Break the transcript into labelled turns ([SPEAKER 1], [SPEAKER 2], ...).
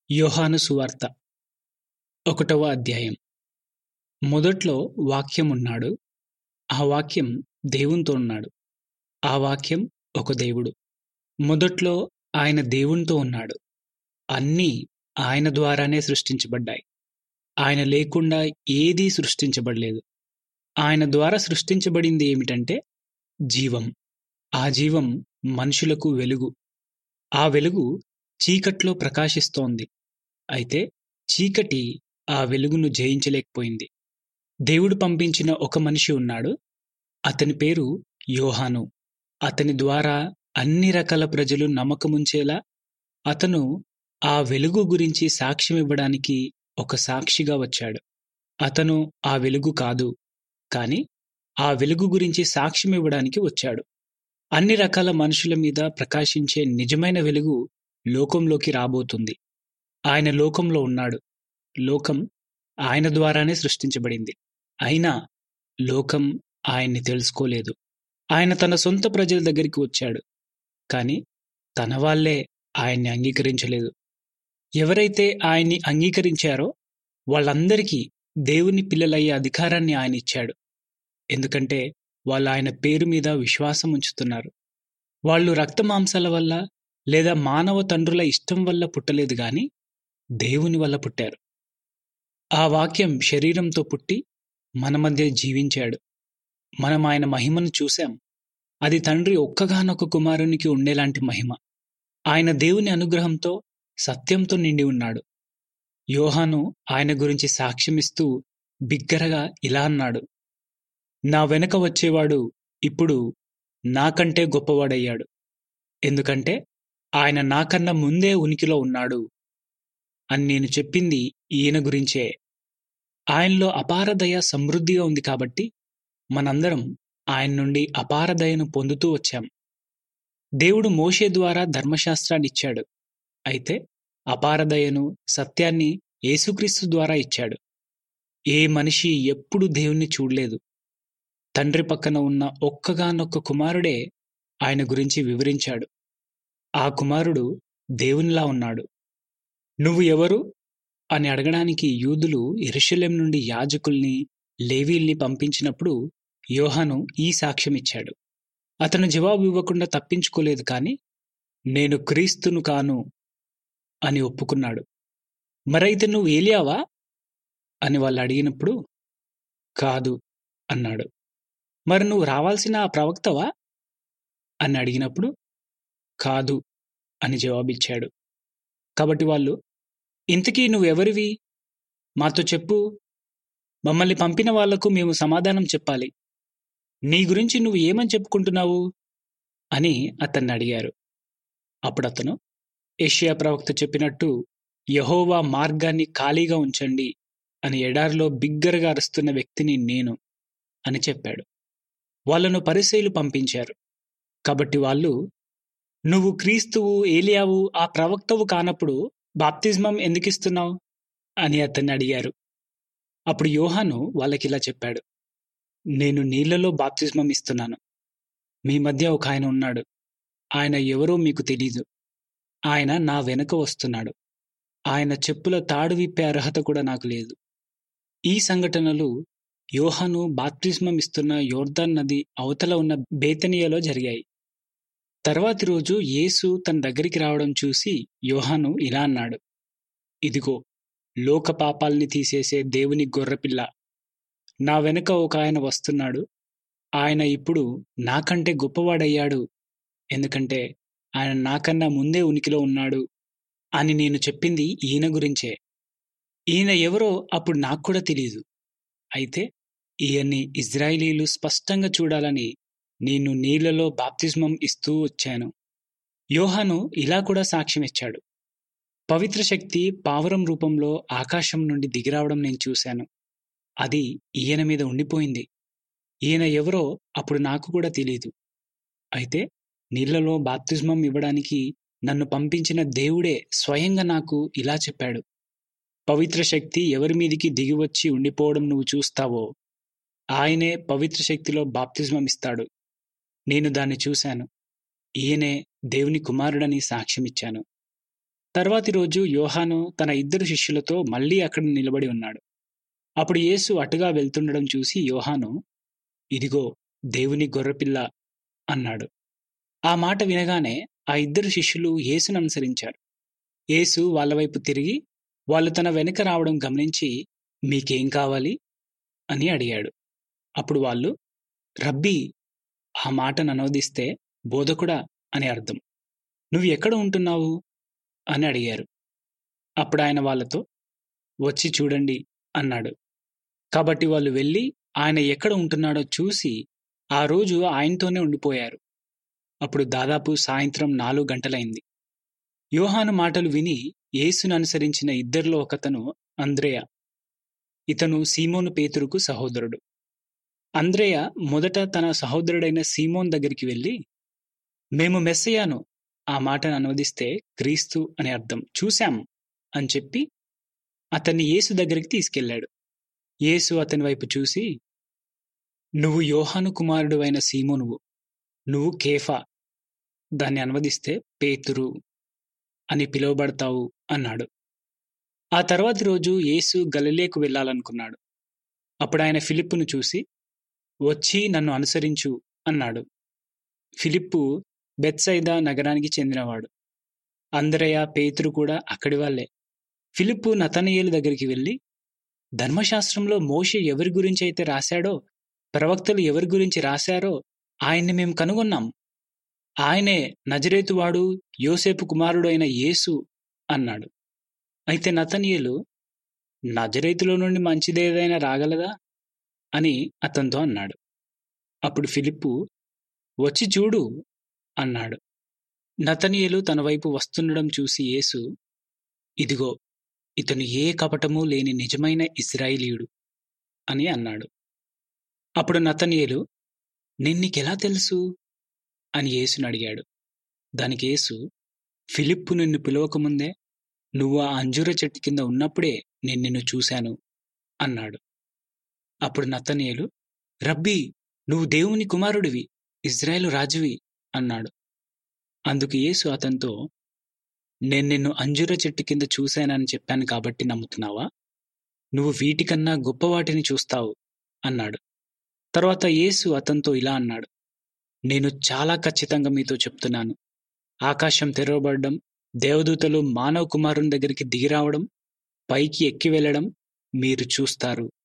[SPEAKER 1] యోహాను సువార్త ఒకటవ అధ్యాయం మొదట్లో వాక్యం ఉన్నాడు ఆ వాక్యం దేవునితో ఉన్నాడు ఆ వాక్యం ఒక దేవుడు మొదట్లో ఆయన దేవునితో ఉన్నాడు అన్నీ ఆయన ద్వారానే సృష్టించబడ్డాయి ఆయన లేకుండా ఏదీ సృష్టించబడలేదు ఆయన ద్వారా సృష్టించబడింది ఏమిటంటే జీవం ఆ జీవం మనుషులకు వెలుగు ఆ వెలుగు చీకట్లో ప్రకాశిస్తోంది అయితే చీకటి ఆ వెలుగును జయించలేకపోయింది దేవుడు పంపించిన ఒక మనిషి ఉన్నాడు అతని పేరు యోహాను అతని ద్వారా అన్ని రకాల ప్రజలు నమ్మకముంచేలా అతను ఆ వెలుగు గురించి సాక్ష్యం ఇవ్వడానికి ఒక సాక్షిగా వచ్చాడు అతను ఆ వెలుగు కాదు కాని ఆ వెలుగు గురించి సాక్ష్యం ఇవ్వడానికి వచ్చాడు అన్ని రకాల మనుషుల మీద ప్రకాశించే నిజమైన వెలుగు లోకంలోకి రాబోతుంది ఆయన లోకంలో ఉన్నాడు లోకం ఆయన ద్వారానే సృష్టించబడింది అయినా లోకం ఆయన్ని తెలుసుకోలేదు ఆయన తన సొంత ప్రజల దగ్గరికి వచ్చాడు కానీ తన వాళ్లే ఆయన్ని అంగీకరించలేదు ఎవరైతే ఆయన్ని అంగీకరించారో వాళ్ళందరికీ దేవుని పిల్లలయ్యే అధికారాన్ని ఆయన ఇచ్చాడు ఎందుకంటే వాళ్ళు ఆయన పేరు మీద విశ్వాసం ఉంచుతున్నారు వాళ్ళు రక్తమాంసాల వల్ల లేదా మానవ తండ్రుల ఇష్టం వల్ల పుట్టలేదు గాని దేవుని వల్ల పుట్టారు ఆ వాక్యం శరీరంతో పుట్టి మన మధ్య జీవించాడు మనం ఆయన మహిమను చూశాం అది తండ్రి ఒక్కగానొక్క కుమారునికి ఉండేలాంటి మహిమ ఆయన దేవుని అనుగ్రహంతో సత్యంతో నిండి ఉన్నాడు యోహాను ఆయన గురించి సాక్ష్యమిస్తూ బిగ్గరగా ఇలా అన్నాడు నా వెనక వచ్చేవాడు ఇప్పుడు నాకంటే గొప్పవాడయ్యాడు ఎందుకంటే ఆయన నాకన్నా ముందే ఉనికిలో ఉన్నాడు అని నేను చెప్పింది ఈయన గురించే ఆయనలో అపారదయ సమృద్ధిగా ఉంది కాబట్టి మనందరం ఆయన నుండి అపారదయను పొందుతూ వచ్చాం దేవుడు మోషే ద్వారా ధర్మశాస్త్రాన్ని ఇచ్చాడు అయితే అపారదయను సత్యాన్ని యేసుక్రీస్తు ద్వారా ఇచ్చాడు ఏ మనిషి ఎప్పుడు దేవుణ్ణి చూడలేదు తండ్రి పక్కన ఉన్న ఒక్కగానొక్క కుమారుడే ఆయన గురించి వివరించాడు ఆ కుమారుడు దేవునిలా ఉన్నాడు నువ్వు ఎవరు అని అడగడానికి యూదులు ఎరుషలేం నుండి యాజకుల్ని లేవీల్ని పంపించినప్పుడు యోహాను ఈ సాక్ష్యమిచ్చాడు అతను జవాబు ఇవ్వకుండా తప్పించుకోలేదు కానీ నేను క్రీస్తును కాను అని ఒప్పుకున్నాడు మరైతే నువ్వు ఏలియావా అని వాళ్ళు అడిగినప్పుడు కాదు అన్నాడు మరి నువ్వు రావాల్సిన ఆ ప్రవక్తవా అని అడిగినప్పుడు కాదు అని జవాబిచ్చాడు కాబట్టి వాళ్ళు ఇంతకీ నువ్వెవరివి మాతో చెప్పు మమ్మల్ని పంపిన వాళ్లకు మేము సమాధానం చెప్పాలి నీ గురించి నువ్వు ఏమని చెప్పుకుంటున్నావు అని అతన్ని అడిగారు అప్పుడు అతను ఏషియా ప్రవక్త చెప్పినట్టు యహోవా మార్గాన్ని ఖాళీగా ఉంచండి అని ఎడారిలో బిగ్గరగా అరుస్తున్న వ్యక్తిని నేను అని చెప్పాడు వాళ్లను పరిశైలు పంపించారు కాబట్టి వాళ్ళు నువ్వు క్రీస్తువు ఏలియావు ఆ ప్రవక్తవు కానప్పుడు బాప్తిజమం ఎందుకిస్తున్నావు అని అతన్ని అడిగారు అప్పుడు యోహాను వాళ్ళకిలా చెప్పాడు నేను నీళ్లలో బాప్తిజమం ఇస్తున్నాను మీ మధ్య ఒక ఆయన ఉన్నాడు ఆయన ఎవరో మీకు తెలీదు ఆయన నా వెనక వస్తున్నాడు ఆయన చెప్పుల తాడు విప్పే అర్హత కూడా నాకు లేదు ఈ సంఘటనలు యోహాను బాప్తిజమం ఇస్తున్న యోర్దాన్ నది అవతల ఉన్న బేతనియాలో జరిగాయి తర్వాతి రోజు యేసు తన దగ్గరికి రావడం చూసి యోహాను ఇలా అన్నాడు ఇదిగో లోక పాపాల్ని తీసేసే దేవుని గొర్రెపిల్ల నా వెనుక ఒక ఆయన వస్తున్నాడు ఆయన ఇప్పుడు నాకంటే గొప్పవాడయ్యాడు ఎందుకంటే ఆయన నాకన్నా ముందే ఉనికిలో ఉన్నాడు అని నేను చెప్పింది ఈయన గురించే ఈయన ఎవరో అప్పుడు నాకు కూడా తెలియదు అయితే ఈయన్ని ఇజ్రాయిలీలు స్పష్టంగా చూడాలని నేను నీళ్లలో బాప్తిజమం ఇస్తూ వచ్చాను యోహాను ఇలా కూడా సాక్ష్యమిచ్చాడు పవిత్ర శక్తి పావురం రూపంలో ఆకాశం నుండి దిగిరావడం నేను చూశాను అది ఈయన మీద ఉండిపోయింది ఈయన ఎవరో అప్పుడు నాకు కూడా తెలియదు అయితే నీళ్లలో బాప్తిజమం ఇవ్వడానికి నన్ను పంపించిన దేవుడే స్వయంగా నాకు ఇలా చెప్పాడు పవిత్ర శక్తి ఎవరి మీదికి దిగివచ్చి ఉండిపోవడం నువ్వు చూస్తావో ఆయనే పవిత్ర శక్తిలో బాప్తిజమం ఇస్తాడు నేను దాన్ని చూశాను ఈయనే దేవుని కుమారుడని సాక్ష్యమిచ్చాను తర్వాతి రోజు యోహాను తన ఇద్దరు శిష్యులతో మళ్ళీ అక్కడ నిలబడి ఉన్నాడు అప్పుడు యేసు అటుగా వెళ్తుండడం చూసి యోహాను ఇదిగో దేవుని గొర్రెపిల్ల అన్నాడు ఆ మాట వినగానే ఆ ఇద్దరు శిష్యులు యేసును అనుసరించారు యేసు వాళ్ళ వైపు తిరిగి వాళ్ళు తన వెనుక రావడం గమనించి మీకేం కావాలి అని అడిగాడు అప్పుడు వాళ్ళు రబ్బీ ఆ మాటను అనువదిస్తే బోధకుడా అని అర్థం నువ్వు ఎక్కడ ఉంటున్నావు అని అడిగారు అప్పుడు ఆయన వాళ్ళతో వచ్చి చూడండి అన్నాడు కాబట్టి వాళ్ళు వెళ్ళి ఆయన ఎక్కడ ఉంటున్నాడో చూసి ఆ రోజు ఆయనతోనే ఉండిపోయారు అప్పుడు దాదాపు సాయంత్రం నాలుగు గంటలైంది యోహాను మాటలు విని యేసును అనుసరించిన ఇద్దరిలో ఒకతను అంద్రేయ ఇతను సీమోను పేతురుకు సహోదరుడు అంద్రేయ మొదట తన సహోదరుడైన సీమోన్ దగ్గరికి వెళ్ళి మేము మెస్సయాను ఆ మాటను అనువదిస్తే క్రీస్తు అని అర్థం చూశాం అని చెప్పి అతన్ని యేసు దగ్గరికి తీసుకెళ్ళాడు యేసు అతని వైపు చూసి నువ్వు యోహాను కుమారుడు అయిన సీమోనువు నువ్వు కేఫా దాన్ని అనువదిస్తే పేతురు అని పిలువబడతావు అన్నాడు ఆ తర్వాతి రోజు యేసు గలిలేకు వెళ్ళాలనుకున్నాడు అప్పుడు ఆయన ఫిలిప్పును చూసి వచ్చి నన్ను అనుసరించు అన్నాడు ఫిలిప్పు బెత్సైదా నగరానికి చెందినవాడు అందరయ్య పేతురు కూడా అక్కడి వాళ్ళే ఫిలిప్పు నతనయేలు దగ్గరికి వెళ్ళి ధర్మశాస్త్రంలో మోషే ఎవరి గురించి అయితే రాశాడో ప్రవక్తలు ఎవరి గురించి రాశారో ఆయన్ని మేము కనుగొన్నాం ఆయనే నజరేతువాడు యోసేపు కుమారుడు అయిన యేసు అన్నాడు అయితే నతనీయులు నజరేతులో నుండి మంచిదేదైనా రాగలదా అని అతనితో అన్నాడు అప్పుడు ఫిలిప్పు వచ్చి చూడు అన్నాడు నతనీయులు తన వైపు వస్తుండడం చూసి యేసు ఇదిగో ఇతను ఏ కపటము లేని నిజమైన ఇస్రాయిలీయుడు అని అన్నాడు అప్పుడు నతనీయులు నిన్నీకెలా తెలుసు అని యేసుని అడిగాడు దానికి యేసు ఫిలిప్పు నిన్ను పిలవకముందే నువ్వు ఆ అంజూర చెట్టు కింద ఉన్నప్పుడే నేను నిన్ను చూశాను అన్నాడు అప్పుడు నతనీయులు రబ్బీ నువ్వు దేవుని కుమారుడివి ఇజ్రాయేలు రాజువి అన్నాడు అందుకు యేసు అతనితో నేను నిన్ను అంజూర చెట్టు కింద చూశానని చెప్పాను కాబట్టి నమ్ముతున్నావా నువ్వు వీటికన్నా గొప్ప వాటిని చూస్తావు అన్నాడు తర్వాత యేసు అతనితో ఇలా అన్నాడు నేను చాలా ఖచ్చితంగా మీతో చెప్తున్నాను ఆకాశం తెరవబడడం దేవదూతలు మానవ కుమారుని దగ్గరికి దిగిరావడం పైకి ఎక్కి వెళ్ళడం మీరు చూస్తారు